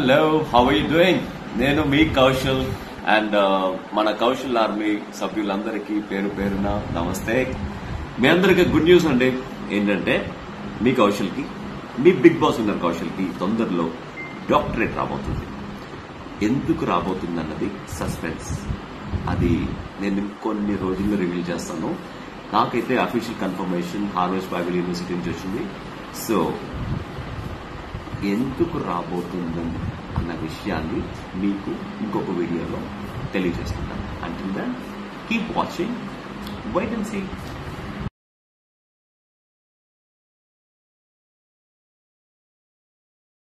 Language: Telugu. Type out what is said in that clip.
హలో హౌ యూ డూయింగ్ నేను మీ కౌశల్ అండ్ మన కౌశల్ ఆర్మీ సభ్యులందరికీ పేరు పేరున నమస్తే మీ అందరికీ గుడ్ న్యూస్ అండి ఏంటంటే మీ కౌశల్కి మీ బిగ్ బాస్ ఉన్న కౌశల్కి తొందరలో డాక్టరేట్ రాబోతుంది ఎందుకు రాబోతుంది అన్నది సస్పెన్స్ అది నేను కొన్ని రోజుల్లో రివీల్ చేస్తాను నాకైతే official confirmation harvest Bible university నుంచి వచ్చింది సో ఎందుకు రాబోతుందని అన్న విషయాన్ని మీకు ఇంకొక వీడియోలో తెలియజేస్తున్నాను అంటే keep watching wait and see